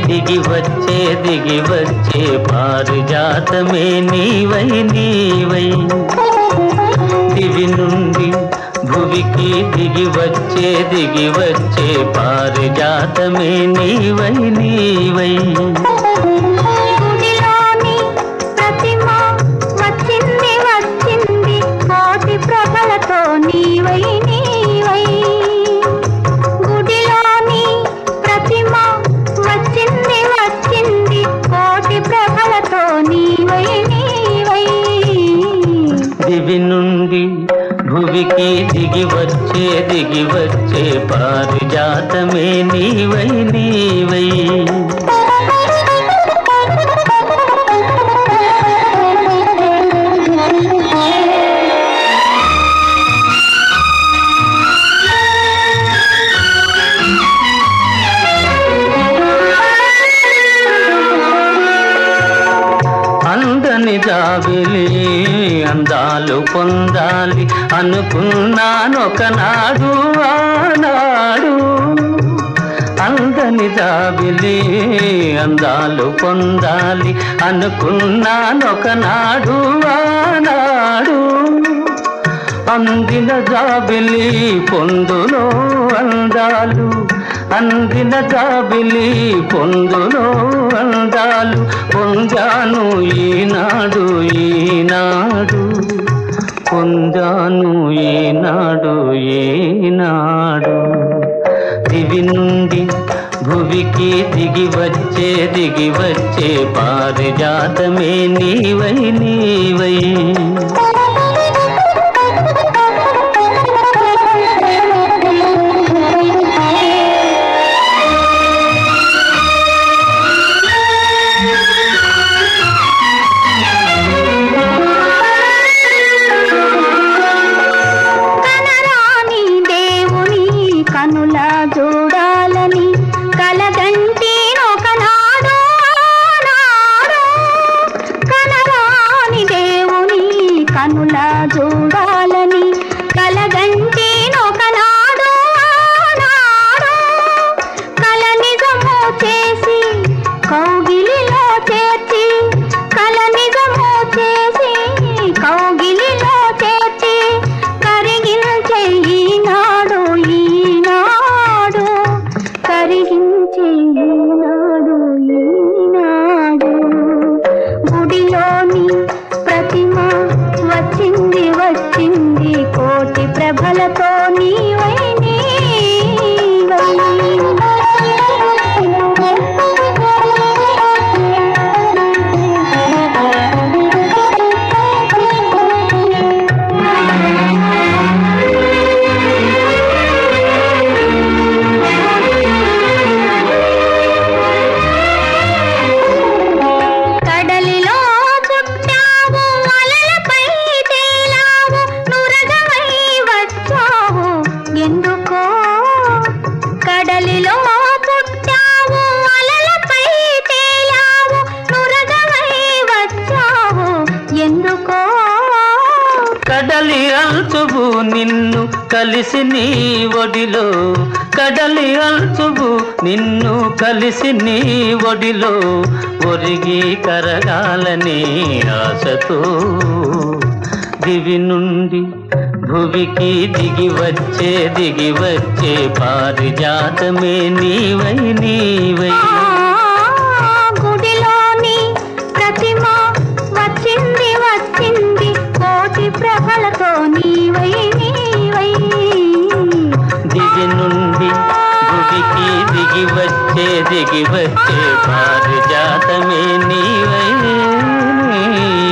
దిగి వచ్చే దిగి వచ్చే పారిజాతమే నీవై నీవై దివి నుండి భువికి దిగి వచ్చే దిగి వచ్చే పారిజాతమే నీవై నీవై గుడిలోని ప్రతిమ వచ్చింది వచ్చింది కోటి ప్రభలతో నీవై నీవై గుడిలోని ప్రతిమ వచ్చింది వచ్చింది కోటి ప్రభలతో నీవై నీవై దివి నుండి భువికి దిగి వచ్చే దిగి వచ్చే పారిజాతమే నీవై నీవై అందని జాబిలి అందాలు పొందాలి అనుకున్నాను ఒకనాడు ఆనాడు అందని జాబిలి అందాలు పొందాలి అనుకున్నాను ఒకనాడు ఆనాడు అందిన జాబిలి పొందులో అందాలు అందిన జాబిలి పొందులో అందాలు పొందాను ఈనాడు ఈనాడు పొందాను ఈనాడు ఈనాడు దివి నుండి భువికి దిగి వచ్చే దిగి వచ్చే పారిజాతమే నీవై నీవై కనరాని దేవుని కనుల చూడాలని కలగంటి ఒకనాడు ఆనాడు కనరాని దేవుని కనుల చూడాలని కలగంటి ఒకనాడు ఆనాడు కల నిజము చేసి కౌగిలిలో చేర్చి కల నిజము చేసి కౌగిలిలో చేర్చి కరిగించే ఈనాడు ఈనాడు కరిగించే ఈనాడు ఈనాడు గుడిలోని ప్రతిమ వచ్చింది వచ్చింది కోటి ప్రభలతో నీవై కడలిలో పుట్టావు అలలపై తేలావు నురగవై వచ్చావు ఎందుకో కడలిలో పుట్టావు అలలపై తేలావు నురగవై వచ్చావు ఎందుకో కడలి అల్చుబు నిన్ను కలిసి నీ ఒడిలో కడలి అల్చుబు నిన్ను కలిసి నీ ఒడిలో ఒరిగి కరగాలని ఆశతో దివి నుండి భువికి దిగి వచ్చే దిగి వచ్చే పారిజాతమే నీవై నీవై గుడిలోని ప్రతిమ వచ్చింది వచ్చింది కోటి ప్రభలతో నీవై నీవై దిగి నుండి భువికి దిగి వచ్చే దిగి వచ్చే పారిజాతమే నీవై